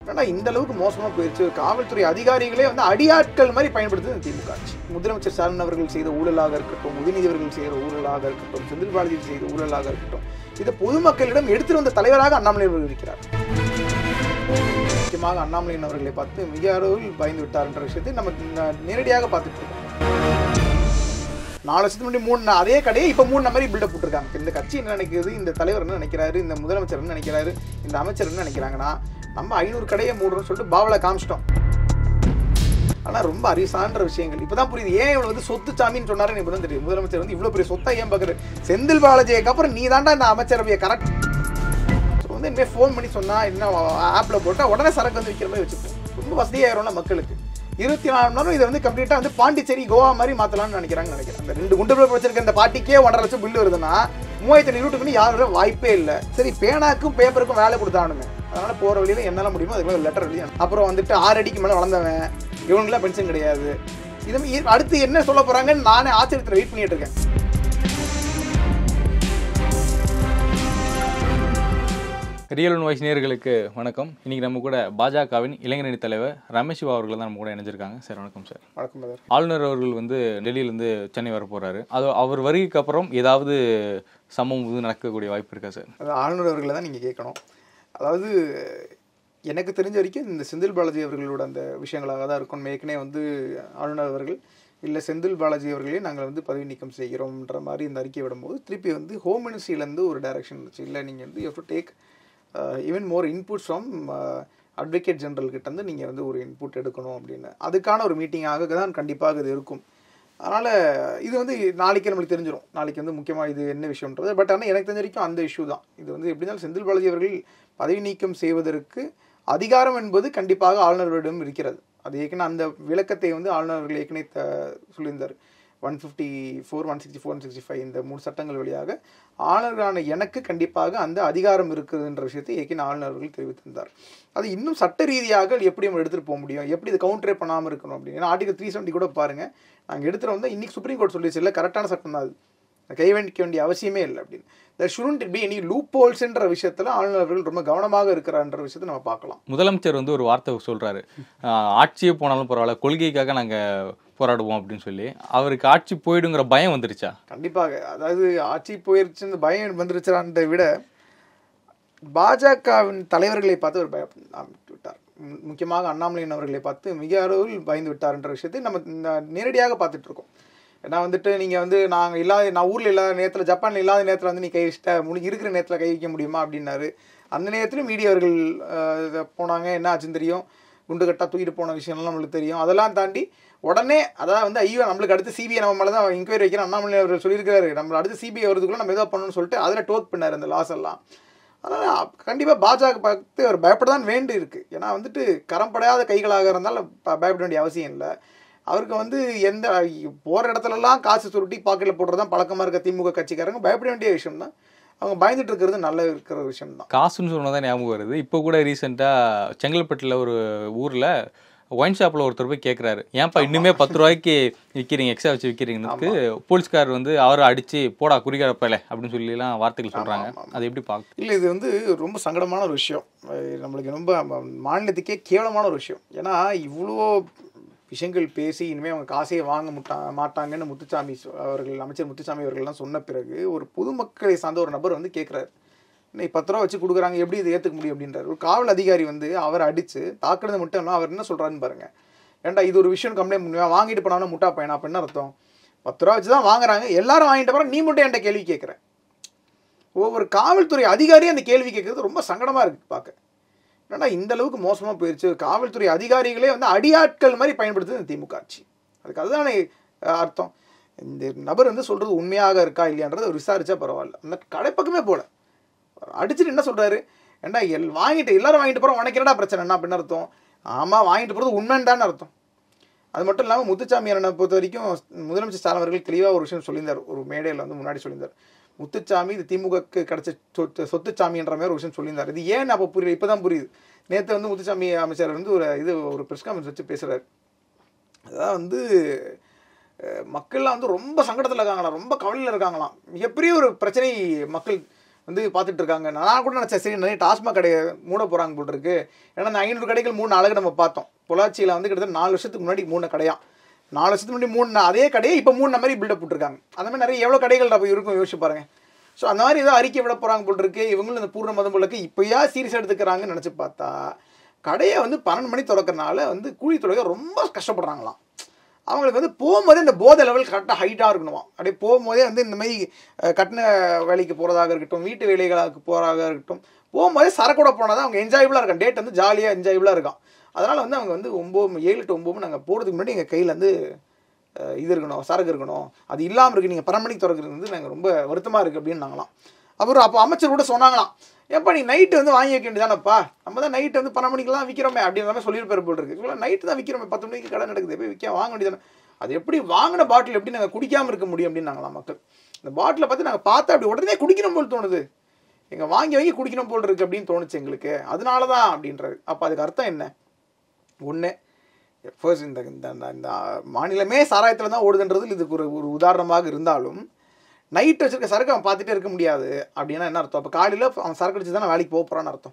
ஏன்னா இந்த அளவுக்கு மோசமா போயிருச்சு காவல்துறை அதிகாரிகளே வந்து அடியாட்கள் மாதிரி பயன்படுத்துது இந்த திமுக ஆட்சி முதலமைச்சர் ஸ்டாலின் அவர்கள் செய்த ஊழலாக இருக்கட்டும் உதயநிதி அவர்கள் செய்த ஊழலாக இருக்கட்டும் செந்தில் பாலாஜி செய்த ஊழலாக இருக்கட்டும் இதை பொதுமக்களிடம் எடுத்து வந்த தலைவராக அண்ணாமலை அவர்கள் இருக்கிறார் முக்கியமாக அண்ணாமலையின் அவர்களை பார்த்து மிக அளவில் பயந்து விட்டார் என்ற விஷயத்தை நம்ம ந- நேரடியாக பார்த்துட்டு இருக்கோம் நாலு வருஷத்துக்கு முன்னாடி மூணு நா- அதே கடையை இப்போ மூணு மாதிரி பில்டப் போட்டிருக்காங்க இந்த கட்சி என்ன நினைக்குது இந்த தலைவர் என்ன நினைக்கிறாரு இந்த முதலமைச்சர் என்ன நினைக்கிறாரு இந்த அமைச்சர் என்ன நினைக்கிறாங்கன்னா நம்ம ஐநூறு கடையை மூடுறோம்னு சொல்லிட்டு பாவலை காமிச்சிட்டோம் ஆனால் ரொம்ப அரிசான்ற விஷயங்கள் இப்பதான் புரியுது ஏன் இவ்வளவு வந்து சொத்து சாமின்னு சொன்னாருன்னு இப்போ தான் தெரியும் முதலமைச்சர் வந்து இவ்வளோ பெரிய சொத்தை ஏன் பார்க்குறது செந்தில் பாலாஜிக்கு அப்புறம் நீ தாண்டா இந்த அமைச்சரவையை கரெக்ட் வந்து இனிமேல் ஃபோன் பண்ணி சொன்னா என்ன ஆப்பில் போட்டால் உடனே சரக்கு வந்து விற்கிற மாதிரி வச்சுப்போம் ரொம்ப வசதியாயிரும்ல மக்களுக்கு இருபத்தி நாலு மணி நேரம் இதை வந்து கம்ப்ளீட்டாக வந்து பாண்டிச்சேரி கோவா மாதிரி மாற்றலாம்னு நினைக்கிறாங்கன்னு நினைக்கிறேன் அந்த ரெண்டு குண்டு பிள்ளை வச்சிருக்க இந்த பார்ட்டிக்கே ஒன்றரை லட்சம் பில்லு வருதுன்னா மூவாயிரத்தி ஐநூறு யூனிட்டுக்கு யாரும் வாய்ப்பே இல்லை சரி பேனாக்கும் பேப்பருக்கும் வேலை கொடுத்தானுமே அதனால போகிற வழியில என்னெல்லாம் முடியுமோ அதுக்கு மேலே லெட்டர் எழுதி அனு- அப்புறம் வந்துட்டு ஆறு அடிக்கு மேலே வளர்ந்தவன் இவனுக்குலாம் பென்ஷன் கிடையாது இது மாதிரி அடுத்து என்ன சொல்ல போறாங்கன்னு நானே ஆச்சரியத்தில் வெயிட் பண்ணிட்டு இருக்கேன் ரியல் ஒன் வாய்ஸ் நேயர்களுக்கு வணக்கம் இன்னைக்கு நம்ம கூட பாஜகவின் இளைஞரணி தலைவர் ரமேஷ் சிவா அவர்கள் தான் நம்ம கூட இணைஞ்சிருக்காங்க சார் வணக்கம் சார் வணக்கம் பிரதர் ஆளுநர் அவர்கள் வந்து டெல்லியிலேருந்து சென்னை வர போறாரு அது அவர் வருகைக்கு அப்புறம் ஏதாவது சம்பவம் இது நடக்கக்கூடிய வாய்ப்பு இருக்கா சார் அது ஆளுநர் அவர்களை தான் நீங்கள் கேட்கணும் அதாவது எனக்கு தெரிஞ்ச வரைக்கும் இந்த செந்தில் பாலாஜி அவர்களோட அந்த விஷயங்களாக தான் இருக்கும் ஏற்கனவே வந்து ஆளுநர் அவர்கள் இல்லை செந்தில் பாலாஜி அவர்களே நாங்கள் வந்து பதவி நீக்கம் செய்கிறோம்ன்ற மாதிரி இந்த அறிக்கை விடும்போது திருப்பி வந்து ஹோம் மினிஸ்ட்ரியிலேருந்து ஒரு டைரக்ஷன் இருந்துச்சு இல்லை நீங்கள் வந்து you to take even more input from advocate general கிட்ட இருந்து நீங்கள் வந்து ஒரு இன்புட் எடுக்கணும் அப்படின்னு அதுக்கான ஒரு மீட்டிங்காக தான் கண்டிப்பாக இது இருக்கும் அதனால் இது வந்து நாளைக்கு நம்மளுக்கு தெரிஞ்சிடும் நாளைக்கு வந்து முக்கியமாக இது என்ன விஷயம்ன்றது பட் ஆனால் எனக்கு தெரிஞ்ச வரைக்கும் அந்த இஷ்யூ தான் இது வந்து எப்படி இருந்தாலும் செந்தில் பாலாஜி அவர்கள் பதவி நீக்கம் செய்வதற்கு அதிகாரம் என்பது கண்டிப்பாக ஆளுநர்களிடம் இருக்கிறது அது ஏற்கனவே அந்த விளக்கத்தை வந்து ஆளுநர் அவர்கள் ஏற்கனவே த- சொல்லியிருந்தார் one fifty four one sixty four one sixty five இந்த மூணு சட்டங்கள் வழியாக ஆளுநரான எனக்கு கண்டிப்பாக அந்த அதிகாரம் இருக்குதுன்ற விஷயத்தை ஏற்கனவே ஆளுநர் அவர்கள் தெரிவித்திருந்தார் அது இன்னும் சட்ட ரீதியாக எப்படி நம்ம எடுத்துகிட்டு போக முடியும் எப்படி இது கவுண்டரே பண்ணாமல் இருக்கணும் அப்படின்னு ஏன்னா ஆர்டிகல் த்ரீ செவன்ட்டி கூட பாருங்கள் நாங்கள் எடுத்துகிட்டு வந்தால் இன்னைக்கு சுப்ரீம் கோர்ட் சொல்லிச்சு இல்லை கரெக்டான சட்டம் தான் அது கை வைக்க வேண்டிய அவசியமே இல்லை அப்படின்னு த ஷுடன்ட் பி எனி லூப் ஹோல்ஸ்ன்ற விஷயத்தில் ஆளுநர் அவர்கள் ரொம்ப கவனமாக இருக்கிறான்ற விஷயத்தை நம்ம பார்க்கலாம் முதலமைச்சர் வந்து ஒரு வார்த்தை சொல்றாரு ஆஹ் ஆட்சியே போனாலும் பரவாயில்ல கொள்கைக்காக நாங்க போராடுவோம் அப்படின்னு சொல்லி அவருக்கு ஆட்சி போயிடுங்கிற பயம் வந்துருச்சா கண்டிப்பாக அதாவது ஆட்சி போயிருச்சுன்னு பயம் வந்துருச்சான்றதை விட பாஜகவின் தலைவர்களை பார்த்து ஒரு பயம் விட்டார் மு- முக்கியமாக அண்ணாமலையின் அவர்களை பார்த்து மிக அளவில் பயந்து விட்டார்ன்ற விஷயத்தை நம்ம ந- நேரடியாக பார்த்துட்டு இருக்கோம் ஏன்னா வந்துட்டு நீங்கள் வந்து நாங்கள் இல்லாத நான் ஊரில் இல்லாத நேரத்தில் ஜப்பானில் இல்லாத நேரத்தில் வந்து நீ கை வச்சிட்ட முடி இருக்கிற நேரத்தில் கை வைக்க முடியுமா அப்படின்னாரு அந்த நேரத்திலும் மீடியவர்கள் போனாங்க என்ன ஆச்சுன்னு தெரியும் குண்டு கட்டா தூக்கிட்டு போன விஷயம்லாம் நம்மளுக்கு தெரியும் அதெல்லாம் தாண்டி உடனே அதான் வந்து ஐயோ நம்மளுக்கு அடுத்து சிபிஐ நம்ம மேலே தான் இன்கொயரி வைக்கிறோம் அண்ணாமலை அவர்கள் சொல்லியிருக்காரு நம்ம அடுத்து சிபிஐ வரதுக்குள்ள நம்ம எதோ பண்ணணும்னு சொல்லிட்டு அதில் டோக் பண்ணார் அந்த லாஸ் எல்லாம் அதனால் கண்டிப்பாக பாஜக பார்த்து அவர் பயப்பட தான் வேண்டி இருக்கு ஏன்னா வந்துட்டு கரம்படையாத கைகளாக இருந்தாலும் ப- பயப்பட வேண்டிய அவசியம் இல்லை அவருக்கு வந்து எந்த போகிற இடத்துலலாம் காசு சுருட்டி பாக்கெட்டில் போடுறது தான் பழக்கமாக இருக்க திமுக கட்சிக்காரங்க பயப்பட வேண்டிய விஷயம் தான் அவங்க பயந்துட்டு இருக்கிறது நல்ல இருக்கிற விஷயம் தான் காசுன்னு சொன்னதான் ஞாபகம் வருது இப்போ கூட ரீசெண்டாக செங்கல்பட்டில் ஒரு ஊரில் ஒயின் ஷாப்பில் ஒருத்தர் போய் கேட்குறாரு ஏன்ப்பா இன்னுமே பத்து ரூபாய்க்கு விற்கிறீங்க எக்ஸ்ட்ரா வச்சு விற்கிறீங்கன்னு போலீஸ்கார் வந்து அவரை அடிச்சு போடா குறிக்கிறப்பல அப்படின்னு சொல்லிலாம் வார்த்தைகள் சொல்கிறாங்க அது எப்படி பார்க்க இல்லை இது வந்து ரொம்ப சங்கடமான ஒரு விஷயம் அஹ் நம்மளுக்கு ரொம்ப ம- மாநிலத்துக்கே கேவலமான ஒரு விஷயம் ஏன்னா இவ்வளோ விஷயங்கள் பேசி இனிமேல் அவங்க காசையே வாங்க முட்டா மாட்டாங்கன்னு முத்துசாமி சொ- அவர்கள் அமைச்சர் முத்துசாமி அவர்கள்லாம் சொன்ன பிறகு ஒரு பொதுமக்களை சார்ந்த ஒரு நபர் வந்து கேட்குறாரு இன்னைக்கு பத்து ரூபா வச்சு கொடுக்குறாங்க எப்படி இதை ஏற்றுக்க முடியும் அப்படின்றாரு ஒரு காவல் அதிகாரி வந்து அவரை அடித்து தாக்குறது மட்டும் இல்லாமல் அவர் என்ன சொல்கிறாருன்னு பாருங்க ஏன்டா இது ஒரு விஷயம் கம்ப்ளைண்ட் பண்ணுவா வாங்கிட்டு போனாலும் முட்டா பையனா அப்ப என்ன அர்த்தம் பத்து ரூபா வச்சு தான் வாங்குறாங்க எல்லாரும் வாங்கிட்ட அப்புறம் நீ மட்டும் என்கிட்ட கேள்வி கேட்குற ஒவ்வொரு காவல்துறை அதிகாரியும் அந்த கேள்வி கேட்கறது ரொம்ப சங்கடமா இருக்கு பார்க்க ஏன்னா இந்த அளவுக்கு மோசமா போயிருச்சு காவல்துறை அதிகாரிகளே வந்து அடியாட்கள் மாதிரி பயன்படுத்துது இந்த திமுக ஆட்சி அதுக்கு அதுதானே அஹ், அர்த்தம் இந்த நபர் வந்து சொல்றது உண்மையாக இருக்கா இல்லையான்றதை அவர் விசாரிச்சா பரவாயில்ல அந்த கடைப்பக்கமே போல அடிச்சுட்டு என்ன சொல்றாரு ஏண்டா எல் வாங்கிட்டு எல்லாரும் வாங்கிட்டு போறோம் உனக்கு என்னடா பிரச்சனை என்ன அப்படின்னு அர்த்தம் ஆமா வாங்கிட்டு போறது உண்மைன்னு அர்த்தம் அது மட்டும் இல்லாமல் முத்துச்சாமி அண்ணனை பொறுத்த வரைக்கும் முதலமைச்சர் ஸ்டாலின் அவர்கள் தெளிவாக ஒரு விஷயம் சொல்லியிருந்தார் ஒரு மேடையில் வந்து முன்னாடி சொல்லியிருந்தார் முத்துச்சாமி இது திமுகக்கு கிடைச்ச சொத்து சொத்துச்சாமின்ற மாதிரி ஒரு விஷயம் சொல்லியிருந்தார் இது ஏன் அப்போ புரியல இப்போ தான் புரியுது நேற்று வந்து முத்துச்சாமி அமைச்சர் வந்து ஒரு இது ஒரு ப்ரெஸ் கான்ஃபரன்ஸ் வச்சு பேசுகிறார் அதான் வந்து அஹ், மக்கள்லாம் வந்து ரொம்ப சங்கடத்தில் இருக்காங்களாம் ரொம்ப கவலையில் இருக்காங்களாம் மிகப்பெரிய ஒரு பிரச்சனை மக்கள் வந்து பார்த்துட்டு இருக்காங்க நான் கூட நினச்சேன் சரி நிறைய டாஸ்மாக் கடையை மூட போகிறாங்க போல் இருக்கு ஏன்னா அந்த ஐநூறு கடைகள் மூணு அழகு நம்ம பார்த்தோம் பொள்ளாச்சியில் வந்து கிட்டத்தட்ட நாலு வருஷத்துக்கு முன்னாடி மூணு கடையா நாலு வருஷத்துக்கு முன்னாடி மூணு அதே கடையை இப்போ மூணு மாதிரி பில்டப் போட்டிருக்காங்க அந்த மாதிரி நிறைய எவ்வளோ கடைகள் நம்ம இருக்கும் யோசிச்சு பாருங்க ஸோ அந்த மாதிரி ஏதோ அறிக்கை விட போகிறாங்க போல் இருக்கு இவங்களும் இந்த பூர்ண மதம் போலுக்கு இப்போயா சீரியஸ் எடுத்துக்கிறாங்கன்னு நினச்சி பார்த்தா கடையை வந்து பன்னெண்டு மணி திறக்கறனால வந்து கூலி தொழிலாளர்கள் ரொம்ப கஷ்டப்படுறாங்களாம் அவங்களுக்கு வந்து போகும்போதே இந்த போதை லெவல் கரெக்டாக ஹைட்டாக இருக்கணுமா அப்படியே போகும்போதே வந்து இந்த மாதிரி அஹ், கட்டின வேலைக்கு போகிறதாக இருக்கட்டும் வீட்டு வேலைகளுக்கு போகிறதாக இருக்கட்டும் போகும்போதே சரக்கூட போனால் தான் அவங்க என்ஜாயபுளாக இருக்கும் டேட் வந்து ஜாலியாக என்ஜாயபுளாக இருக்கும் அதனால் வந்து அவங்க வந்து ஒம்பது ஏழு டு ஒம்பது நாங்கள் போகிறதுக்கு முன்னாடி எங்கள் கையில் வந்து அஹ், இது இருக்கணும் சரக்கு இருக்கணும் அது இல்லாமல் இருக்கு நீங்கள் பரமணிக்கு திறக்கிறது வந்து நாங்கள் ரொம்ப வருத்தமாக இருக்குது அப்படின்னு நாங்களாம் அப்புறம் அப்போ அமைச்சர் கூட சொன்னாங்களாம் ஏப்பா நீ நைட்டு வந்து வாங்கி வைக்க வேண்டியதானப்பா நம்ம தான் நைட்டு வந்து பன்னெண்டு மணிக்கெல்லாம் விற்கிறோமே அப்படின்ற மாதிரி சொல்லியிருப்பாரு போல் இருக்கு சொல்ல நைட்டு தான் விற்கிறோமே பத்து மணிக்கு கடை நடக்குது போய் விற்க வாங்க வேண்டியதானே அது எப்படி வாங்கின பாட்டில் எப்படி நாங்கள் குடிக்காமல் இருக்க முடியும் அப்படின்னாங்களாம் மக்கள் இந்த பாட்டிலை பார்த்து நாங்கள் பார்த்தா அப்படி உடனே குடிக்கணும் போல் தோணுது எங்கள் வாங்கி வாங்கி குடிக்கணும் போல் இருக்கு அப்படின்னு தோணுச்சு எங்களுக்கு அதனால தான் அப்படின்றது அப்போ அதுக்கு அர்த்தம் என்ன ஒன்று ஃபர்ஸ்ட் இந்த இந்த இந்த- இந்த மாநிலமே சாராயத்தில் தான் ஓடுதுன்றது இதுக்கு ஒரு ஒரு உதாரணமாக இருந்தாலும் நைட் வச்சிருக்க சரக்கு அவன் பார்த்துட்டே இருக்க முடியாது அப்படின்னா என்ன அர்த்தம் அப்போ காலையில் அவன் சரக்கு அடிச்சு தானே வேலைக்கு போக போகிறான்னு அர்த்தம்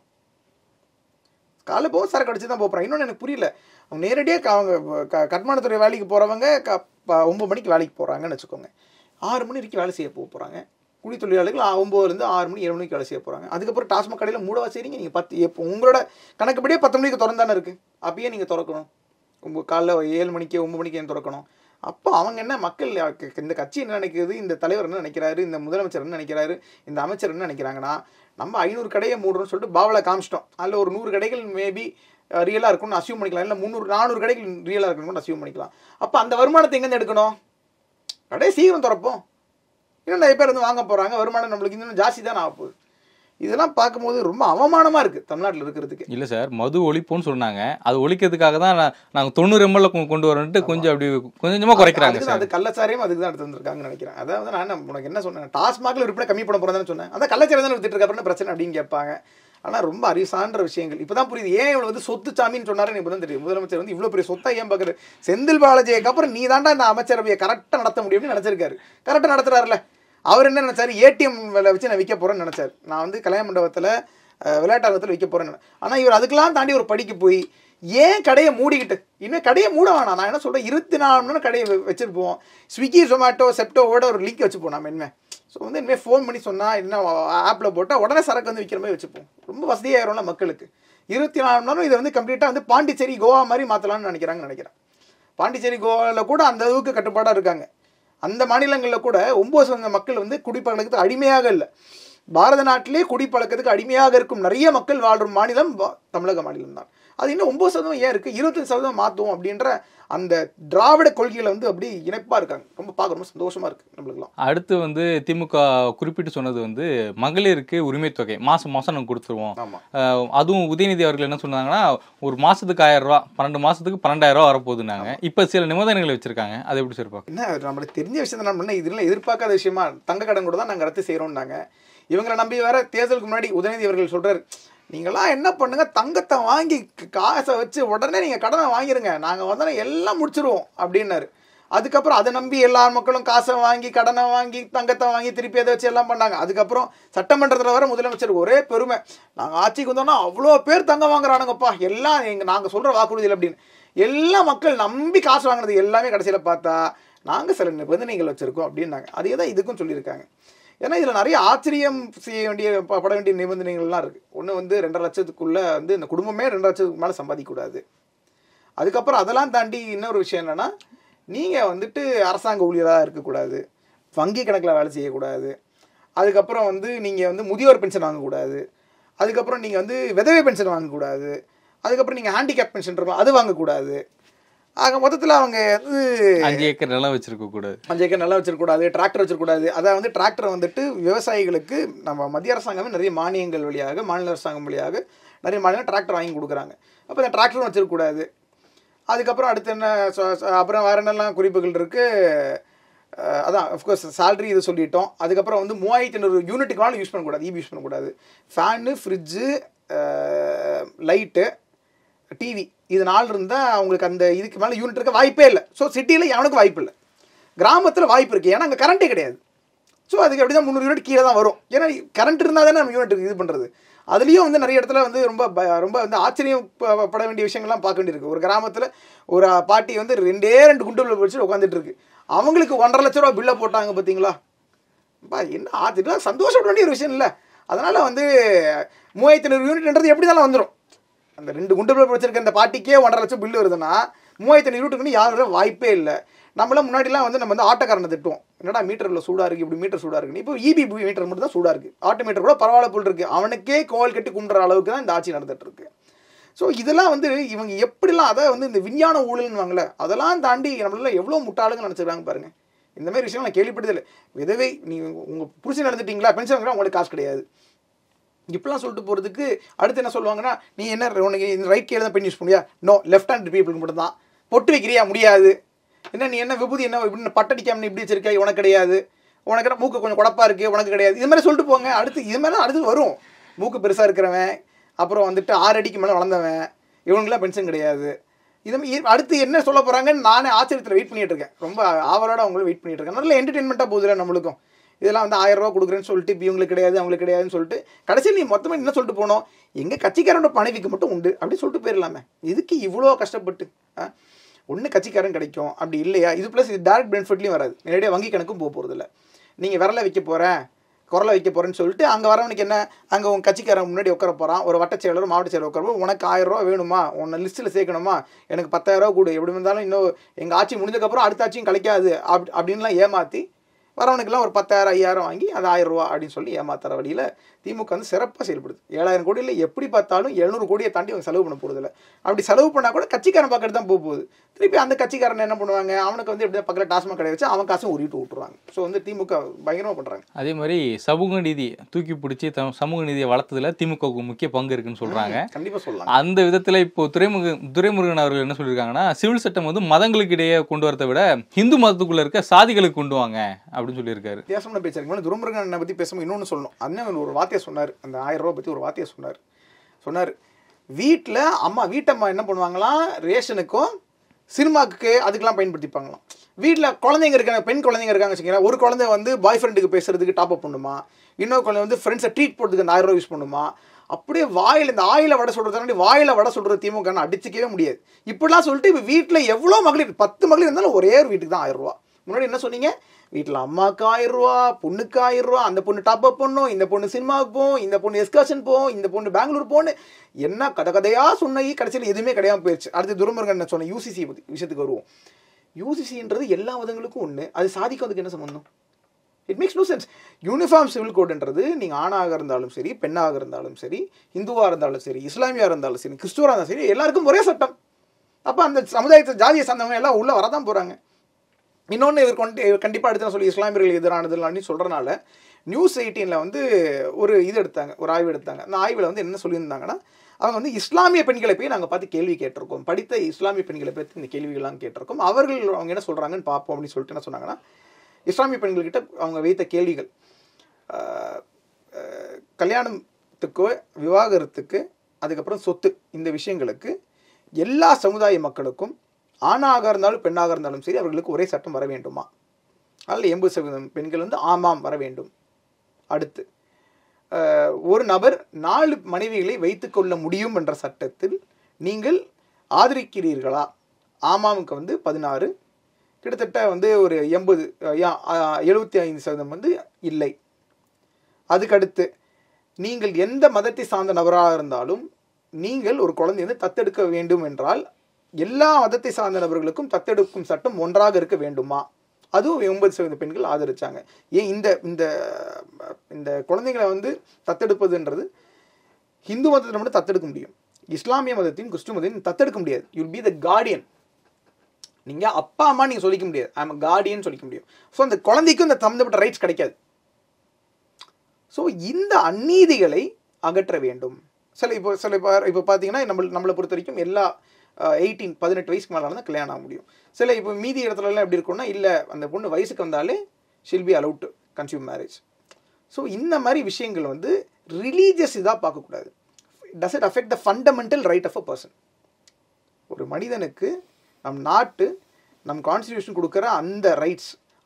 காலையில் போக சரக்கு அடிச்சு தான் போகிறான் இன்னொன்று எனக்கு புரியல அவங்க நேரடியாக அவங்க க- கட்டுமானத்துறை வேலைக்கு போகிறவங்க க ப- ஒம்பது மணிக்கு வேலைக்கு போகிறாங்கன்னு வச்சுக்கோங்க ஆறு மணி வரைக்கும் வேலை செய்ய போக போகிறாங்க குடி தொழிலாளர்கள் ஆ- ஒம்பதுலேருந்து ஆறு மணி ஏழு மணிக்கு வேலை செய்ய போகிறாங்க அதுக்கப்புறம் டாஸ்மாக் கடையில் மூடவா செய்றீங்க நீங்கள் பத்து எப்போ உங்களோட கணக்குப்படியே பத்து மணிக்கு திறந்தானே இருக்குது அப்பயே நீங்கள் திறக்கணும் உங்கள் காலைல ஏழு மணிக்கு ஒம்பது மணிக்கு ஏன் திறக்கணும் அப்போ அவங்க என்ன மக்கள் க- இந்த கட்சி என்ன நினைக்கிறது இந்த தலைவர் என்ன நினைக்கிறாரு இந்த முதலமைச்சர் என்ன நினைக்கிறாரு இந்த அமைச்சர் என்ன நினைக்கிறாங்கன்னா நம்ம ஐநூறு கடையை மூடுறோம்னு சொல்லிட்டு பாவலை காமிச்சிட்டோம் அதில் ஒரு நூறு கடைகள் மேபி ரியலாக இருக்கும்னு அசியூம் பண்ணிக்கலாம் இல்லை முந்நூறு நானூறு கடைகள் ரியலாக இருக்கணும்னு அசியூம் பண்ணிக்கலாம் அப்போ அந்த வருமானத்தை எங்கேருந்து எடுக்கணும் கடையை சீக்கிரம் திறப்போம் இன்னும் நிறைய பேர் வந்து வாங்க போகிறாங்க வருமானம் நம்மளுக்கு இன்னும் ஜாஸ்தி தான் ஆக போகுது இதெல்லாம் பார்க்கும்போது ரொம்ப அவமானமாக இருக்குது தமிழ்நாட்டில் இருக்கிறதுக்கு இல்ல சார் மது ஒழிப்புன்னு சொன்னாங்க அது ஒழிக்கிறதுக்காக தான் நான் நாங்க தொண்ணூறு எம்எல்ல கொண்டு வரேன்ட்டு கொஞ்சம் அப்படி கொஞ்சம் கொஞ்சமா குறைக்கிறாங்க அதுக்கு சார் தான் அது கள்ளச்சாரையும் அதுக்கு தான் எடுத்து வந்திருக்காங்கன்னு நினைக்கிறேன் அதாவது நான் என்ன உனக்கு என்ன சொன்னேன் டாஸ்மாக்ல விற்பனை கம்மி பண்ண போறதான்னு சொன்னேன் அந்த கள்ளச்சாரம் தானே வித்துட்டு இருக்க அப்புறம் என்ன பிரச்சனை அப்படின்னு கேட்பாங்க ஆனா ரொம்ப அறிசான்ற விஷயங்கள் இப்பதான் புரியுது ஏன் இவ்வளவு வந்து சொத்து சாமின்னு சொன்னாரு எனக்கு தான் தெரியும் முதலமைச்சர் வந்து இவ்வளவு பெரிய சொத்தை ஏன் பாக்குறது செந்தில் பாலாஜிக்கு அப்புறம் நீ தாண்டா இந்த அமைச்சரவையை கரெக்டா நடத்த முடியும்னு நினைச்சிருக்காரு கரெக்டா நடத்துறாருல அவர் என்ன நினைச்சாரு ஏடிஎம் வச்சு நான் விற்க போறேன்னு நினைச்சாரு நான் வந்து கல்யாண மண்டபத்துல அஹ், விளையாட்டரங்கத்தில் விற்க போறேன்னு ஆனா இவர் அதுக்கெல்லாம் தாண்டி ஒரு படிக்கு போய் ஏன் கடையை மூடிக்கிட்டு இன்னும் கடையை மூட வேணாம் நான் என்ன சொல்றேன் இருபத்தி நாலு மணி நேரம் கடையை வெ- வச்சிருப்போம் ஸ்விக்கி ஜொமேட்டோ செப்டோவோட ஒரு லிங்க் வச்சுப்போம் நம்ம இனிமே ஸோ வந்து இனிமேல் ஃபோன் பண்ணி சொன்னால் என்ன ஆப்பில் போட்டால் உடனே சரக்கு வந்து விற்கிற மாதிரி வச்சுப்போம் ரொம்ப வசதியாயிரும்ல மக்களுக்கு இருபத்தி நாலு மணி நேரம் இதை வந்து கம்ப்ளீட்டாக வந்து பாண்டிச்சேரி கோவா மாதிரி மாற்றலாம்னு நினைக்கிறாங்கன்னு நினைக்கிறேன் பாண்டிச்சேரி கோவாவில் கூட அந்த அளவுக்கு கட்டுப்பாடாக இருக்காங்க அந்த மாநிலங்களில் கூட ஒம்பது சதவீத மக்கள் வந்து குடிப்பழக்கத்துக்கு அடிமையாக இல்லை பாரத நாட்டிலே குடிப்பழக்கத்துக்கு அடிமையாக இருக்கும் நிறைய மக்கள் வாழும் மாநிலம் பா- தமிழக மாநிலம் தான் அது இன்னும் ஒம்பது சதவீதம் ஏன் இருக்குது இருபத்தஞ்சு சதவீதம் மாற்றுவோம் அப்படின்ற அந்த திராவிட கொள்கையில் வந்து அப்படி இணைப்பாக இருக்காங்க ரொம்ப பார்க்க ரொம்ப சந்தோஷமாக இருக்குது நம்மளுக்குலாம் அடுத்து வந்து திமுக குறிப்பிட்டு சொன்னது வந்து மகளிருக்கு உரிமை தொகை மாசம் மாசம் நாங்கள் கொடுத்துருவோம் ஆமாம் அஹ் அதுவும் உதயநிதி அவர்கள் என்ன சொன்னாங்கன்னா ஒரு மாசத்துக்கு ஆயிரம் ரூபா பன்னெண்டு மாசத்துக்கு பன்னெண்டாயிரம் ரூபா வரப்போகுதுனாங்க இப்ப சில நிபந்தனைகள் வச்சிருக்காங்க அது எப்படி சார் பார்க்க என்ன நம்மளுக்கு தெரிஞ்ச விஷயத்தை நம்ம என்ன இதெல்லாம் எதிர்பார்க்காத விஷயமா தங்க கடன் கூட தான் நாங்கள் ரத்து செய்கிறோம்னாங்க இவங்களை நம்பி வேற தேர்தலுக்கு முன்னாடி உதயநிதி அவர்கள் சொல்றாரு நீங்களாம் என்ன பண்ணுங்க தங்கத்தை வாங்கி க- காசை வச்சு உடனே நீங்கள் கடனை வாங்கிருங்க நாங்கள் வந்து எல்லாம் முடிச்சிருவோம் அப்படின்னாரு அதுக்கப்புறம் அதை நம்பி எல்லா மக்களும் காசை வாங்கி கடனை வாங்கி தங்கத்தை வாங்கி திருப்பி அதை வச்சு எல்லாம் பண்ணாங்க அதுக்கப்புறம் சட்டமன்றத்தில் வர முதலமைச்சர் ஒரே பெருமை நாங்கள் ஆட்சிக்கு வந்தோம்னா அவ்வளோ பேர் தங்கம் வாங்குறானுங்கப்பா எல்லாம் எங்கள் நாங்கள் சொல்கிற வாக்குறுதியில் அப்படின்னு எல்லா மக்கள் நம்பி காசு வாங்கினது எல்லாமே கடைசியில் பார்த்தா நாங்கள் சில நிபந்தனைகள் வச்சுருக்கோம் அப்படின்னாங்க அதே தான் இதுக்கும் சொல்லியிருக்காங்க ஏன்னா இதில் நிறைய ஆச்சரியம் செய்ய வேண்டிய ப- பட வேண்டிய நிபந்தனைகள்லாம் இருக்குது ஒன்று வந்து ரெண்டரை லட்சத்துக்குள்ளே வந்து இந்த குடும்பமே ரெண்டரை லட்சத்துக்கு மேலே சம்பாதிக்கக்கூடாது அதுக்கப்புறம் அதெல்லாம் தாண்டி இன்னொரு விஷயம் என்னென்னா நீங்கள் வந்துட்டு அரசாங்க ஊழியராக இருக்கக்கூடாது வங்கி கணக்கில் வேலை செய்யக்கூடாது அதுக்கப்புறம் வந்து நீங்கள் வந்து முதியோர் பென்ஷன் வாங்கக்கூடாது அதுக்கப்புறம் நீங்கள் வந்து விதவை பென்ஷன் வாங்கக்கூடாது அதுக்கப்புறம் நீங்கள் ஹேண்டிகேப் பென்ஷன் இருக்கும் அது வாங்கக்கூடாது ஆக மொத்தத்தில் அவங்க வந்து அஞ்சு ஏக்கர் நிலம் வச்சிருக்க கூடாது அஞ்சு ஏக்கர் நல்லா வச்சிருக்கக்கூடாது டிராக்டர் வச்சிருக்கக்கூடாது அதான் வந்து டிராக்டர் வந்துட்டு விவசாயிகளுக்கு நம்ம மத்திய அரசாங்கமே நிறைய மானியங்கள் வழியாக மாநில அரசாங்கம் வழியாக நிறைய மாநிலம் டிராக்டர் வாங்கி கொடுக்குறாங்க அப்போ இந்த டிராக்டரும் வச்சிருக்கக்கூடாது அதுக்கப்புறம் அடுத்து என்ன சொ- சொ- அப்புறம் வேறு என்னெல்லாம் குறிப்புகள் இருக்குது அதான் அஃப்கோர்ஸ் salary இது சொல்லிட்டோம் அதுக்கப்புறம் வந்து மூவாயிரத்தி ஐநூறு யூனிட்டுக்கு மேலே யூஸ் பண்ணக்கூடாது இபி யூஸ் பண்ணக்கூடாது ஃபேனு ஃப்ரிட்ஜு லைட்டு டிவி இது நாள் இருந்தால் அவங்களுக்கு அந்த இதுக்கு மேலே யூனிட் இருக்க வாய்ப்பே இல்லை ஸோ சிட்டியில் எவனுக்கும் வாய்ப்பு இல்லை கிராமத்தில் வாய்ப்பு இருக்குது ஏன்னா அங்கே கரண்ட்டே கிடையாது ஸோ அதுக்கு எப்படி தான் முந்நூறு யூனிட் கீழே தான் வரும் ஏன்னா கரண்ட் இருந்தால் தானே நம்ம யூனிட் இது பண்ணுறது அதுலேயும் வந்து நிறைய இடத்துல வந்து ரொம்ப ப- ரொம்ப வந்து ஆச்சரியம் ப- பட வேண்டிய விஷயங்கள்லாம் பார்க்க வேண்டியிருக்கு ஒரு கிராமத்தில் ஒரு பாட்டி வந்து ரெண்டே ரெண்டு குண்டு பிள்ளை வச்சு உட்காந்துட்டு இருக்கு அவங்களுக்கு ஒன்றரை லட்ச ரூபா பில்லை போட்டாங்க பார்த்தீங்களா பா என்ன ஆச்சுட்டு சந்தோஷப்பட வேண்டிய ஒரு விஷயம் இல்லை அதனால் வந்து மூவாயிரத்தி ஐநூறு யூனிட்ன்றது எப்படி தானே வந்துடும் அந்த ரெண்டு குண்டு பிள்ளை வச்சிருக்க அந்த பாட்டிக்கே ஒன்றரை லட்சம் பில்லு வருதுன்னா மூவாயிரத்தி ஐநூறு யூனிட்டுக்குன்னு யாரும் வாய்ப்பே இல்லை நம்மளாம் முன்னாடிலாம் வந்து நம்ம வந்து ஆட்டோக்காரனை திட்டுவோம் என்னடா மீட்டரில் சூடாக இருக்குது இப்படி மீட்டர் சூடாக இருக்குன்னு இப்போ இபி மீட்டர் மட்டும் தான் சூடாக இருக்குது ஆட்டோ மீட்டர் கூட பரவாயில்ல போல் இருக்குது அவனுக்கே கோவில் கட்டி கும்பிட்ற அளவுக்கு தான் இந்த ஆட்சி நடந்துட்டு இருக்கு ஸோ இதெல்லாம் வந்து இவங்க எப்படிலாம் அதை வந்து இந்த விஞ்ஞான ஊழல்னுவாங்களே அதெல்லாம் தாண்டி நம்மளால எவ்வளோ முட்டாளுங்க நினச்சிருக்காங்க பாருங்க இந்த மாதிரி விஷயம் நான் கேள்விப்பட்டதில்லை விதவை நீ உங்கள் புருஷன் நடந்துட்டீங்களா பென்ஷன் வாங்கினா உங்களுக்கு காசு கிடையாது இப்படிலாம் சொல்லிட்டு போகிறதுக்கு அடுத்து என்ன சொல்லுவாங்கன்னா நீ என்ன உனக்கு இந்த ரைட் கையில் தான் பென் யூஸ் பண்ணியா நோ லெஃப்ட் ஹேண்ட் பீப்புளுக்கு மட்டும் தான் பொட்டு வைக்கிறியா முடியாது என்ன நீ என்ன விபூதி என்ன இப்படி பட்டடிக்காம நீ இப்படி வச்சிருக்க உனக்கு கிடையாது உனக்கு என்ன மூக்கு கொஞ்சம் குழப்பா இருக்கு உனக்கு கிடையாது இது மாதிரி சொல்லிட்டு போங்க அடுத்து இது மாதிரி தான் அடுத்து வரும் மூக்கு பெருசாக இருக்கிறவன் அப்புறம் வந்துட்டு ஆறு அடிக்கு மேலே வளர்ந்தவன் இவனுக்குலாம் பென்ஷன் கிடையாது இது மாதிரி இ- அடுத்து என்ன சொல்ல போகிறாங்கன்னு நானே ஆச்சரியத்தில் வெயிட் பண்ணிட்டு இருக்கேன் ரொம்ப ஆவலோட அவங்களும் வெயிட் பண்ணிட்டு இருக்கேன் நல்ல என்டர்டெயின்மெண்ட்டாக போகுதுல நம்மளுக்கும் இதெல்லாம் வந்து ஆயிரம் ரூபா கொடுக்குறேன்னு சொல்லிட்டு இப்போ இவங்களுக்கு கிடையாது அவங்களுக்கு கிடையாதுன்னு சொல்லிட்டு கடைசியில் நீ மொத்தமாக என்ன சொல்லிட்டு போனோம் எங்கள் கட்சிக்காரனோட பணவிக்கு மட்டும் உண்டு அப்படி சொல்லிட்டு போயிடலாமே இதுக்கு இவ்வளோ கஷ்டப்பட்டு ஒன்று கட்சிக்காரன் கிடைக்கும் அப்படி இல்லையா இது ப்ளஸ் இது டேரக்ட் பெனிஃபிட்லையும் வராது நேரடியாக வங்கி கணக்கும் போக போகிறதில்ல நீங்கள் விரலை வைக்க போகிறேன் குரலை வைக்க போகிறேன்னு சொல்லிட்டு அங்கே வரவனுக்கு என்ன அங்கே உங்கள் கட்சிக்காரன் முன்னாடி உட்கார போகிறான் ஒரு வட்டச் செயலர் மாவட்ட செயலர் உட்கார உனக்கு ஆயிரம் ரூபா வேணுமா உன்னை லிஸ்ட்டில் சேர்க்கணுமா எனக்கு பத்தாயிரம் ரூபா கொடு எப்படி இருந்தாலும் இன்னும் எங்கள் ஆட்சி முடிஞ்சதுக்கப்புறம் அடுத்த ஆட்சியும் கிடைக்காது அப் அப்படின்லாம் ஏமாற்றி வரவனுக்கெல்லாம் ஒரு பத்தாயிரம் ஐயாயிரம் வாங்கி அது ஆயிரம் ரூபா அப்படின்னு சொல்லி ஏமாத்துற வழியில் திமுக வந்து சிறப்பாக செயல்படுது ஏழாயிரம் கோடியில் எப்படி பார்த்தாலும் எழுநூறு கோடியை தாண்டி அவங்க செலவு பண்ண போகிறதில்ல அப்படி செலவு பண்ணால் கூட கட்சிக்காரன் பக்கத்து தான் போக போகுது திருப்பி அந்த கட்சிக்காரன் என்ன பண்ணுவாங்க அவனுக்கு வந்து எப்படி பக்கத்தில் டாஸ்மாக் கடை வச்சு அவன் காசும் உருட்டு விட்டுருவாங்க ஸோ வந்து திமுக பயங்கரமாக பண்ணுறாங்க அதே மாதிரி சமூக நீதி தூக்கி பிடிச்சி த சமூக நீதியை வளர்த்ததுல திமுகவுக்கு முக்கிய பங்கு இருக்குன்னு சொல்றாங்க கண்டிப்பாக சொல்லலாம் அந்த விதத்துல இப்போ துரைமுக துரைமுருகன் அவர்கள் என்ன சொல்லியிருக்காங்கன்னா சிவில் சட்டம் வந்து மதங்களுக்கு இடையே கொண்டு வரதை விட இந்து மதத்துக்குள்ள இருக்க சாதிகளுக்கு கொண்டு வாங்க அப்படின்னு சொல்லியிருக்காரு வித்தியாசமான பேசுறதுக்கு துருமுருகன் அண்ணனை பற்றி பேசும்போது இன்னொன்று சொல்லணும் அண்ணன் ஒரு வார்த்தையை சொன்னார் அந்த ஆயிரம் ரூபா பற்றி ஒரு வார்த்தையை சொன்னார் சொன்னார் வீட்டில் அம்மா வீட்டம்மா என்ன பண்ணுவாங்களாம் ரேஷனுக்கும் சினிமாக்கு அதுக்கெல்லாம் பயன்படுத்திப்பாங்களாம் வீட்டில் குழந்தைங்க இருக்காங்க பெண் குழந்தைங்க இருக்காங்க வச்சுக்கோங்களேன் ஒரு குழந்தை வந்து பாய் ஃப்ரெண்டுக்கு பேசுறதுக்கு டாப் அப் பண்ணுமா இன்னொரு குழந்தை வந்து ஃப்ரெண்ட்ஸை ட்ரீட் போடுறதுக்கு அந்த ஆயிரம் ரூபா யூஸ் பண்ணுமா அப்படியே வாயில் இந்த ஆயில வடை சொல்கிறதாண்டி வாயில வடை சொல்கிறது திமுக அடிச்சிக்கவே முடியாது இப்படிலாம் சொல்லிட்டு இப்போ வீட்டில் எவ்வளோ மகளிர் பத்து மகளிர் இருந்தாலும் ஒரே ஒரு வீட்டுக்கு தான் ஆயிரம் ரூபா முன்னாடி என்ன சொன்னீங்க வீட்டில் அம்மாவுக்கு ஆயிரம் ரூபா பொண்ணுக்கு ஆயிரம் ரூபா அந்த பொண்ணு டாப் அப் பண்ணும் இந்த பொண்ணு சினிமாவுக்கு போகும் இந்த பொண்ணு எஸ்கர்ஷன் போகும் இந்த பொண்ணு பெங்களூர் போகணும் என்ன கதை கதையாக சொன்ன கடைசியில் எதுவுமே கிடையாம போயிடுச்சு அடுத்து துருமுருகன் என்ன சொன்ன யூசிசி பற்றி விஷயத்துக்கு வருவோம் யூசிசின்றது எல்லா மதங்களுக்கும் ஒன்று அது சாதிக்கும் அதுக்கு என்ன சம்மந்தம் it makes no sense uniform civil கோடுன்றது நீங்கள் ஆணாக இருந்தாலும் சரி பெண்ணாக இருந்தாலும் சரி இந்துவாக இருந்தாலும் சரி இஸ்லாமியாக இருந்தாலும் சரி கிறிஸ்துவராக இருந்தாலும் சரி எல்லாருக்கும் ஒரே சட்டம் அப்போ அந்த சமுதாயத்தை ஜாதியை சார்ந்தவங்க எல்லாம் உள்ளே வரதான் போகிறாங்க இன்னொன்று இவர் கொண்டு இவர் கண்டிப்பாக அடுத்து நான் சொல்லி இஸ்லாமியர்கள் எதிரானதுன்னு சொல்கிறனால நியூஸ் எயிட்டீனில் வந்து ஒரு இது எடுத்தாங்க ஒரு ஆய்வு எடுத்தாங்க அந்த ஆய்வில் வந்து என்ன சொல்லியிருந்தாங்கன்னா அவங்க வந்து இஸ்லாமிய பெண்களை போய் நாங்கள் பார்த்து கேள்வி கேட்டிருக்கோம் படித்த இஸ்லாமிய பெண்களை பற்றி இந்த கேள்விகள்லாம் கேட்டிருக்கோம் அவர்கள் அவங்க என்ன சொல்கிறாங்கன்னு பார்ப்போம் அப்படின்னு சொல்லிட்டு என்ன சொன்னாங்கன்னா இஸ்லாமிய பெண்கள்கிட்ட அவங்க வைத்த கேள்விகள் ஆஹ், ஆஹ், கல்யாணத்துக்கு விவாகரத்துக்கு அதுக்கப்புறம் சொத்து இந்த விஷயங்களுக்கு எல்லா சமுதாய மக்களுக்கும் ஆணாக இருந்தாலும் பெண்ணாக இருந்தாலும் சரி அவர்களுக்கு ஒரே சட்டம் வர வேண்டுமா அதில் எண்பது சதவீதம் பெண்கள் வந்து ஆமாம் வர வேண்டும் அடுத்து ஆஹ், ஒரு நபர் நாலு மனைவிகளை வைத்துக்கொள்ள முடியும் என்ற சட்டத்தில் நீங்கள் ஆதரிக்கிறீர்களா ஆமாமுக்கு வந்து பதினாறு கிட்டத்தட்ட வந்து ஒரு எண்பது எழுபத்தி ஐந்து சதவீதம் வந்து இல்லை அதுக்கடுத்து நீங்கள் எந்த மதத்தை சார்ந்த நபராக இருந்தாலும் நீங்கள் ஒரு குழந்தை வந்து தத்தெடுக்க வேண்டும் என்றால் எல்லா மதத்தை சார்ந்த நபர்களுக்கும் தத்தெடுக்கும் சட்டம் ஒன்றாக இருக்க வேண்டுமா அதுவும் எண்பது சதவீத பெண்கள் ஆதரிச்சாங்க ஏன் இந்த இந்த இந்த குழந்தைங்களை வந்து தத்தெடுப்பதுன்றது ஹிந்து மதத்தை மட்டும் தத்தெடுக்க முடியும் இஸ்லாமிய மதத்தையும் கிறிஸ்துவ மதத்தையும் தத்தெடுக்க முடியாது யுல் பி த கார்டியன் நீங்கள் அப்பா அம்மா நீங்கள் சொல்லிக்க முடியாது ஐம் கார்டியன் சொல்லிக்க முடியும் ஸோ அந்த குழந்தைக்கும் இந்த சம்மந்தப்பட்ட ரைட்ஸ் கிடைக்காது ஸோ இந்த அநீதிகளை அகற்ற வேண்டும் சில இப்போ சில இப்போ இப்போ பார்த்தீங்கன்னா நம்ம நம்மளை பொறுத்த வரைக்கும் எல்லா எயிட்டீன் பதினெட்டு வயசுக்கு மேலே தான் கல்யாணம் ஆக முடியும் சில இப்போ மீதி இடத்துலலாம் எப்படி இருக்கும்னா இல்லை அந்த பொண்ணு வயசுக்கு வந்தாலே shall be allowed to consume marriage so இந்த மாதிரி விஷயங்கள் வந்து ரிலீஜியஸ் இதாக பார்க்கக்கூடாது does it affect the fundamental right of a person ஒரு மனிதனுக்கு நம் நாட்டு நம் கான்ஸ்டியூஷன் கொடுக்குற அந்த ரைட்ஸ்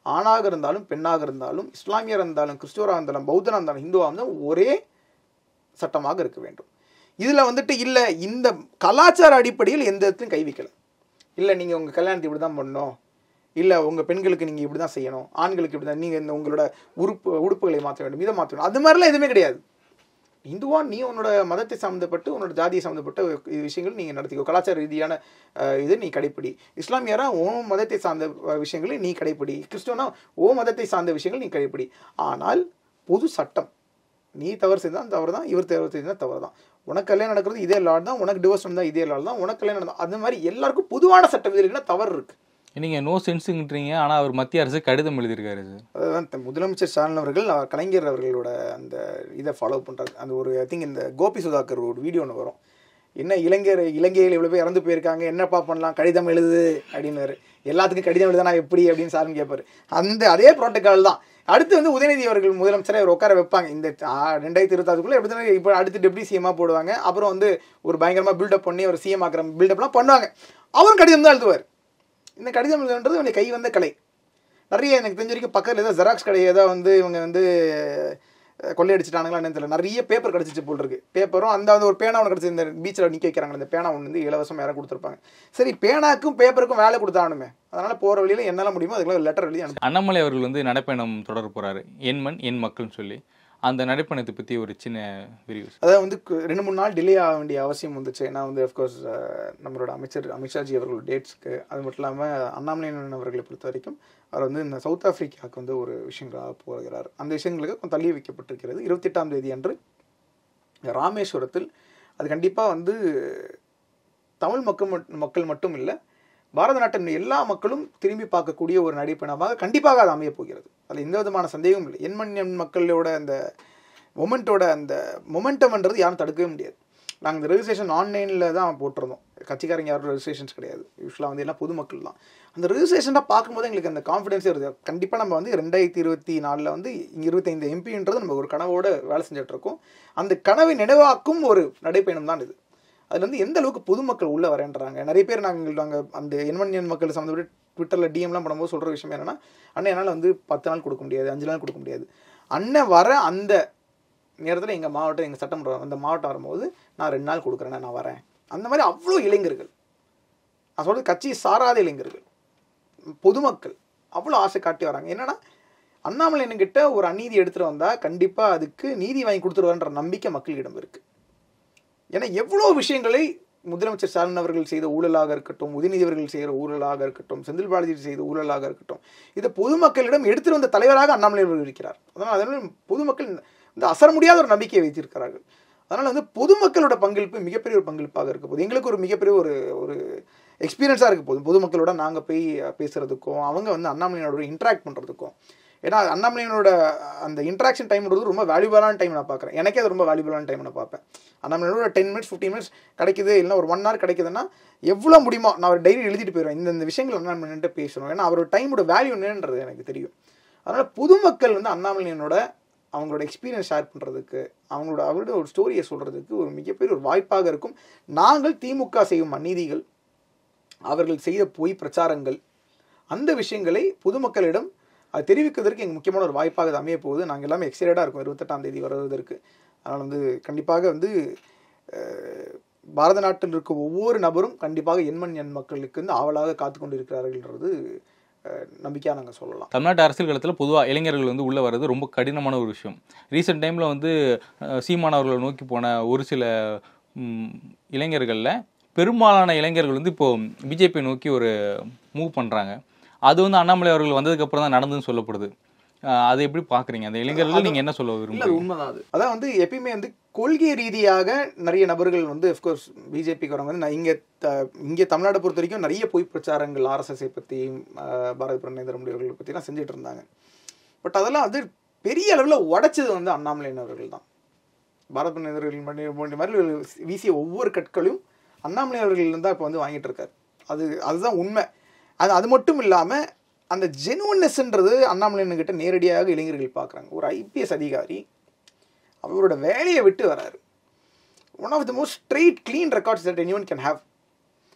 ஆணாக இருந்தாலும் பெண்ணாக இருந்தாலும் இஸ்லாமியர் இருந்தாலும் கிறிஸ்துவராக இருந்தாலும் பௌத்தனாக இருந்தாலும் ஹிந்துவாக இருந்தாலும் ஒரே சட்டமாக இருக்க வேண்டும் இதில் வந்துட்டு இல்லை இந்த கலாச்சார அடிப்படையில் எந்த இடத்துலையும் கை வைக்கல இல்லை நீங்கள் உங்கள் கல்யாணத்தை இப்படி தான் பண்ணணும் இல்லை உங்கள் பெண்களுக்கு நீங்கள் இப்படி தான் செய்யணும் ஆண்களுக்கு இப்படி தான் நீங்கள் இந்த உங்களோட உறுப்பு உடுப்புகளை மாற்ற வேண்டும் இதை மாற்ற வேண்டும் அது மாதிரிலாம் எதுவுமே கிடையாது இந்துவா நீ உன்னோட மதத்தை சம்மந்தப்பட்டு உன்னோட ஜாதியை சம்மந்தப்பட்ட இது விஷயங்கள் நீங்கள் நடத்திக்கோ கலாச்சார ரீதியான அஹ், இது நீ கடைப்பிடி இஸ்லாமியரா உன் மதத்தை சார்ந்த அஹ், விஷயங்களை நீ கடைப்பிடி கிறிஸ்துவனா ஓ மதத்தை சார்ந்த விஷயங்கள் நீ கடைப்பிடி ஆனால் பொது சட்டம் நீ தவறு செய்தால் தவறு தான் இவர் தவறு செய்தால் தவறு தான் உனக்கு கல்யாணம் நடக்கிறது இதே லாட் தான் உனக்கு டிவோர்ஸ் தான் இதே லாட் தான் உனக்கு கல்யாணம் நடந்தா அது மாதிரி எல்லாருக்கும் பொதுவான சட்ட விதிகள் தவறு இருக்கு நீங்கள் நோ சென்ஸுங்கிறீங்க ஆனால் அவர் மத்திய அரசு கடிதம் எழுதியிருக்காரு சார் அதுதான் த- முதலமைச்சர் ஸ்டாலின் அவர்கள் அவர் கலைஞர் அவர்களோட அந்த இதை ஃபாலோ பண்ணுறாரு அந்த ஒரு ஐ திங்க் இந்த கோபி சுதாகர் ஒரு வீடியோ ஒன்று வரும் என்ன இளைஞர் இலங்கையில் இவ்வளோ பேர் இறந்து போயிருக்காங்க என்னப்பா பண்ணலாம் கடிதம் எழுது அப்படின்னாரு எல்லாத்துக்கும் கடிதம் எழுதுனா எப்படி அப்படின்னு சாருன்னு கேட்பாரு அந்த அதே ப்ரோட்டோக்கால் தான் அடுத்து வந்து உதயநிதி அவர்கள் முதலமைச்சரை அவர் உட்கார வைப்பாங்க இந்த ஆ, ரெண்டாயிரத்தி இருபத்தாறுக்குள்ளே எப்படி தானே இப்போ அடுத்து டெப்டி சிஎம்மாக போடுவாங்க அப்புறம் வந்து ஒரு பயங்கரமாக பில்டப் பண்ணி அவர் சிஎம் ஆக்கிற பில்டப்லாம் பண்ணுவாங்க அவரும் கடிதம் தான் எழுதுவார் இந்த கடிதம் எழுதுன்றது இவனுடைய கை வந்த கலை நிறைய எனக்கு தெரிஞ்ச வரைக்கும் பக்கத்தில் ஏதோ ஜெராக்ஸ் கடை ஏதோ வந்து இவங்க வந்து அஹ், கொள்ளையடிச்சிட்டானுங்களா என்னன்னு தெரியல நிறைய பேப்பர் கிடச்சிச்சு போல் இருக்கு பேப்பரும் அந்த வந்து ஒரு பேனா ஒன்று கிடச்சி இந்த பீச்சில் நிற்க வைக்கிறாங்க இந்த பேனா ஒன்று வந்து இலவசம் யாரும் கொடுத்துருப்பாங்க சரி பேனாக்கும் பேப்பருக்கும் வேலை கொடுத்தானுமே அதனால் போகிற வழியில் என்னால் முடியுமோ அதுக்குள்ள லெட்டர் எழுதி அனுப்பி அண்ணாமலை அவர்கள் வந்து நடைப்பயணம் தொடர போறாரு என் மண் என் மக்கள்னு சொல்லி அந்த நடைப்பயணத்தை பற்றி ஒரு சின்ன விரிவு அதாவது வந்து கு- ரெண்டு மூணு நாள் டிலே ஆக வேண்டிய அவசியம் வந்துச்சு ஏன்னா வந்து அஃப்கோர்ஸ் நம்மளோட அமைச்சர் அமித்ஷாஜி அவர்களோட டேட்ஸ்க்கு அது மட்டும் இல்லாமல் அண்ணாமலையன் அவர்களை பொறுத்த வரைக்கும் அவர் வந்து இந்த சவுத் ஆப்பிரிக்காவுக்கு வந்து ஒரு விஷயங்களாக போகிறார் அந்த விஷயங்களுக்கு கொஞ்சம் தள்ளி வைக்கப்பட்டிருக்கிறது இருபத்தெட்டாம் தேதி அன்று ராமேஸ்வரத்தில் அது கண்டிப்பாக வந்து தமிழ் மக்கள் மட்- மக்கள் மட்டும் இல்லை பாரத நாட்டின் எல்லா மக்களும் திரும்பி பார்க்கக்கூடிய ஒரு நடைப்பயணமாக கண்டிப்பாக அது அமையப் போகிறது அதில் எந்த விதமான சந்தேகமும் இல்லை எண்மண் எண் மக்களோட அந்த மொமெண்ட்டோட அந்த மொமெண்டம்ன்றது யாரும் தடுக்கவே முடியாது நாங்கள் இந்த ரெஜிஸ்ட்ரேஷன் ஆன்லைனில் தான் போட்டிருந்தோம் கட்சிக்காரங்க யாரும் ரெஜிஸ்ட்ரேஷன்ஸ் கிடையாது யூஸ்வலாக வந்து எல்லாம் பொதுமக்கள் தான் அந்த ரெஜிஸ்ட்ரேஷனாக பார்க்கும்போது எங்களுக்கு அந்த கான்ஃபிடன்ஸே வருது கண்டிப்பாக நம்ம வந்து ரெண்டாயிரத்தி இருபத்தி நாலில் வந்து இங்கே இருபத்தைந்து எம்பின்றது நம்ம ஒரு கனவோட வேலை செஞ்சுட்டு இருக்கோம் அந்த கனவை நினைவாக்கும் ஒரு நடைப்பயணம் தான் இது அதுல வந்து எந்த அளவுக்கு பொதுமக்கள் உள்ள வரேன்றாங்க நிறைய பேர் நாங்கள் நாங்கள் அந்த எண்மண் எண் மக்கள் சம்மந்தப்பட்டு ட்விட்டரில் டிஎம்லாம் பண்ணும்போது சொல்கிற விஷயம் என்னன்னா அண்ணன் என்னால் வந்து பத்து நாள் கொடுக்க முடியாது அஞ்சு நாள் கொடுக்க முடியாது அண்ணன் வர அந்த நேரத்தில் எங்கள் மாவட்டம் எங்கள் சட்டமன்றம் அந்த மாவட்டம் வரும்போது நான் ரெண்டு நாள் கொடுக்குறேன் நான் வரேன் அந்த மாதிரி அவ்வளோ இளைஞர்கள் நான் சொல்றது கட்சி சாராத இளைஞர்கள் பொதுமக்கள் அவ்வளோ ஆசை காட்டி வராங்க என்னன்னா அண்ணாமலை என்கிட்ட ஒரு அநீதி எடுத்துகிட்டு வந்தால் கண்டிப்பாக அதுக்கு நீதி வாங்கி கொடுத்துருவான்ற நம்பிக்கை மக்களிடம் இருக்குது ஏன்னா எவ்வளோ விஷயங்களை முதலமைச்சர் ஸ்டாலின் அவர்கள் செய்த ஊழலாக இருக்கட்டும் உதயநிதி அவர்கள் செய்கிற ஊழலாக இருக்கட்டும் செந்தில் பாலாஜி செய்த ஊழலாக இருக்கட்டும் இதை பொதுமக்களிடம் எடுத்துட்டு வந்த தலைவராக அண்ணாமலை அவர்கள் இருக்கிறார் அதனால் அதனால் பொதுமக்கள் இந்த அசர முடியாத ஒரு நம்பிக்கையை வைத்திருக்கிறார்கள் அதனால் வந்து பொதுமக்களோட பங்களிப்பு மிகப்பெரிய ஒரு பங்களிப்பாக இருக்க போகுது எங்களுக்கு ஒரு மிகப்பெரிய ஒரு ஒரு எக்ஸ்பீரியன்ஸாக இருக்க போகுது பொதுமக்களோட நாங்கள் போய் பேசுகிறதுக்கும் அவங்க வந்து அண்ணாமலையோட இன்ட்ராக்ட் பண்ணுறதுக்கும் ஏன்னா அண்ணாமலையனோட அந்த இன்ட்ராக்ஷன் டைம்ன்றது ரொம்ப வேல்யூபிளான டைம் நான் பார்க்குறேன் எனக்கே அது ரொம்ப வேல்யூபிளான டைம் நான் பார்ப்பேன் அண்ணாமலையோட டென் மினிட்ஸ் ஃபிஃப்டின் மினிட்ஸ் கிடைக்குது இல்லைன்னா ஒரு ஒன் ஹவர் கிடைக்குதுன்னா எவ்வளோ முடியுமோ நான் ஒரு டைரி எழுதிட்டு போயிடுவேன் இந்த இந்த விஷயங்கள் அண்ணாமலைன்ட்டு பேசணும் ஏன்னா அவரோட டைமோட வேல்யூ என்னன்றது எனக்கு தெரியும் அதனால் பொதுமக்கள் வந்து அண்ணாமலையனோட அவங்களோட எக்ஸ்பீரியன்ஸ் ஷேர் பண்ணுறதுக்கு அவங்களோட அவரோட ஒரு ஸ்டோரியை சொல்கிறதுக்கு ஒரு மிகப்பெரிய ஒரு வாய்ப்பாக இருக்கும் நாங்கள் திமுக செய்யும் அநீதிகள் அவர்கள் செய்த பொய் பிரச்சாரங்கள் அந்த விஷயங்களை பொதுமக்களிடம் அது தெரிவிக்கிறதுக்கு எங்கள் முக்கியமான ஒரு வாய்ப்பாக அது அமைய போகுது நாங்கள் எல்லாமே எக்ஸைட்டடாக இருக்கும் இருபத்தெட்டாம் தேதி வருவதற்கு அதனால் வந்து கண்டிப்பாக வந்து அஹ், பாரத நாட்டில் இருக்க ஒவ்வொரு நபரும் கண்டிப்பாக எண்மண் எண் மக்களுக்கு வந்து ஆவலாக காத்து கொண்டு இருக்கிறார்கள்ன்றது நம்பிக்கையாக நாங்கள் சொல்லலாம் தமிழ்நாட்டு அரசியல் களத்தில் பொதுவாக இளைஞர்கள் வந்து உள்ளே வர்றது ரொம்ப கடினமான ஒரு விஷயம் ரீசெண்ட் டைமில் வந்து அஹ், சீமான் அவர்களை நோக்கி போன ஒரு சில ம், இளைஞர்களில் பெரும்பாலான இளைஞர்கள் வந்து இப்போ பிஜேபி நோக்கி ஒரு மூவ் பண்ணுறாங்க அது வந்து அண்ணாமலை அவர்கள் வந்ததுக்கப்புறம் தான் நடந்ததுன்னு சொல்லப்படுது அஹ், அதை எப்படி பார்க்குறீங்க அந்த இளைஞர்கள் நீங்கள் என்ன சொல்ல இல்லை விரும்புறீங்க உண்மைதான் அது அதான் வந்து எப்பயுமே வந்து கொள்கை ரீதியாக நிறைய நபர்கள் வந்து அஃப்கோர்ஸ் பிஜேபிக்கு வரவங்க வந்து நான் இங்கே த இங்கே தமிழ்நாட்டை பொறுத்த வரைக்கும் நிறைய பொய் பிரச்சாரங்கள் ஆர்எஸ்எஸ்ஐ பற்றி பாரத பிரதேந்திர மோடி அவர்களை பற்றிலாம் செஞ்சுட்டு இருந்தாங்க பட் அதெல்லாம் வந்து பெரிய அளவில் உடைச்சது வந்து அண்ணாமலையின் அவர்கள் தான் பாரத பிரதேந்திரர்கள் பண்ணி போன்ற மாதிரி வீசிய ஒவ்வொரு கற்களையும் அண்ணாமலை அவர்கள் தான் இப்போ வந்து வாங்கிட்டு இருக்காரு அது அதுதான் உண்மை அது அது மட்டும் இல்லாமல் அந்த ஜெனுவன்னஸ்ன்றது அண்ணாமலையன் கிட்ட நேரடியாக இளைஞர்கள் பார்க்குறாங்க ஒரு ஐபிஎஸ் அதிகாரி அவரோட வேலையை விட்டு வராரு one of the most straight clean records that anyone can have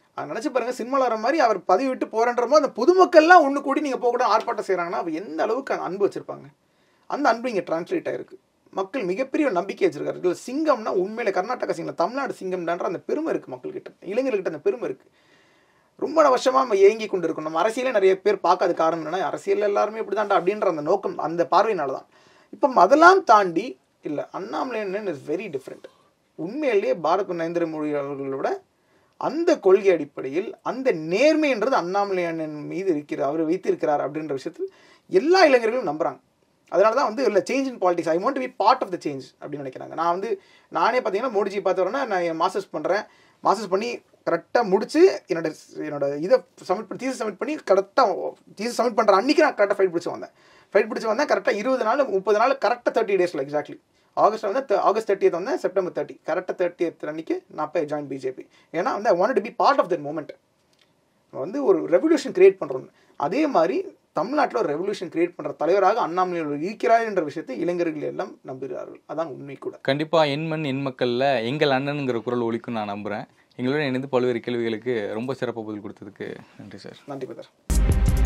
அது நினச்சி பாருங்க சினிமாவில் வர மாதிரி அவர் பதவி விட்டு போறன்றமோ அந்த பொதுமக்கள்லாம் ஒன்று கூடி நீங்கள் போக கூட ஆர்ப்பாட்டம் செய்கிறாங்கன்னா அவ எந்த அளவுக்கு அன்பு வச்சிருப்பாங்க அந்த அன்பு இங்கே டிரான்ஸ்லேட் ஆயிருக்கு மக்கள் மிகப்பெரிய ஒரு நம்பிக்கை வச்சிருக்காரு இதுல சிங்கம்னா உண்மையில கர்நாடகா சிங்கம் தமிழ்நாடு சிங்கம்ன்ற அந்த பெருமை இருக்குது மக்கள்கிட்ட இளைஞர்கிட்ட அந்த பெருமை இருக்குது ரொம்ப வருஷமா நம்ம ஏங்கி கொண்டு இருக்கோம் நம்ம அரசியலே நிறைய பேர் பார்க்காத காரணம் என்னன்னா அரசியல் எல்லாருமே இப்படி தான்டா அப்படின்ற அந்த நோக்கம் அந்த பார்வையினால தான் இப்போ அதெல்லாம் தாண்டி இல்லை அண்ணாமலையன் இஸ் வெரி டிஃப்ரெண்ட் உண்மையிலேயே பாரத் நரேந்திர மோடி அவர்களோட அந்த கொள்கை அடிப்படையில் அந்த நேர்மைன்றது அண்ணாமலை அண்ணன் மீது இருக்கிற அவர் வைத்திருக்கிறார் அப்படின்ற விஷயத்தில் எல்லா இளைஞர்களும் நம்புறாங்க அதனால தான் வந்து இல்லை change in politics I want to be part of the change அப்படின்னு நினைக்கிறாங்க நான் வந்து நானே பார்த்தீங்கன்னா மோடிஜி பார்த்தவொடனே நான் என் மாஸ்டர்ஸ் பண்ணுறேன் மாஸ்டர்ஸ் பண்ணி கரெக்டாக முடிச்சு என்னோட என்னோட இதை சப்மிட் பண்ணி தீசஸ் சப்மிட் பண்ணி கரெக்டாக தீசஸ் சப்மிட் பண்ணுற அன்றைக்கி நான் கரெக்டாக ஃபைட் பிடிச்சி வந்தேன் ஃபைட் பிடிச்சி வந்தேன் கரெக்டாக இருபது நாள் முப்பது நாள் கரெக்டாக தேர்ட்டி டேஸில் எக்ஸாக்ட்லி ஆகஸ்ட் வந்து த- ஆகஸ்ட் தேர்ட்டியத் வந்தேன் செப்டம்பர் தேர்ட்டி கரெக்டாக தேர்ட்டியத் அன்னைக்கு நான் போய் ஜாயின் பிஜேபி ஏன்னா வந்து I want to be part of that moment வந்து ஒரு ரெவல்யூஷன் கிரியேட் பண்ணுறோம் அதே மாதிரி தமிழ்நாட்டில் ஒரு ரெவல்யூஷன் கிரியேட் பண்ணுற தலைவராக அண்ணாமலை அவர்கள் இருக்கிறார் என்ற விஷயத்தை இளைஞர்கள் எல்லாம் நம்புகிறார்கள் அதான் உண்மை கூட கண்டிப்பா என் மண் என் மக்கள்ல எங்கள் அண்ணனுங்கிற குரல் ஒலிக்கும் நான் நம்புறேன் எங்களுடன் இணைந்து பல்வேறு கேள்விகளுக்கு ரொம்ப சிறப்பாக பதில் கொடுத்ததுக்கு நன்றி சார் நன்றி பதர்